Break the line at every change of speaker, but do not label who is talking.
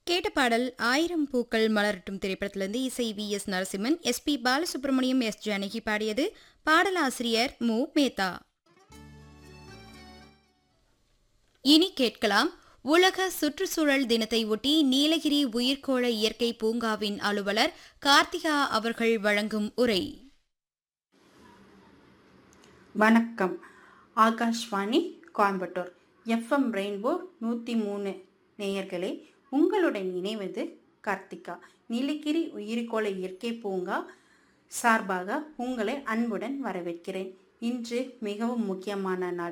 கேட்ட பாடல் ஆயிரம் பூக்கள் மலரட்டும் திரைப்படத்திலிருந்து இசை V S Narasimhan S P Balasubrahmanyam S Janaki பாடியது பாடலாசிரியர் மு மேத்தா இனி கேட்கலாம் உலக சுற்றுச்சூழல் தினத்தை ஒட்டி நீலகிரி உயிர்கோள இயற்கை பூங்காவின் அலுவலர் கார்த்திகா அவர்கள் வழங்கும் உரை
வணக்கம் ஆகாஷ்வாணி கோயம்புத்தூர் எஃப்எம் ரெயின்போ நூற்றி மூணு நேயர்களே உங்களுடன் இணைவது கார்த்திகா நீலகிரி உயிர்கோள இயற்கை பூங்கா சார்பாக உங்களை அன்புடன் வரவேற்கிறேன் இன்று மிகவும் முக்கியமான நாள்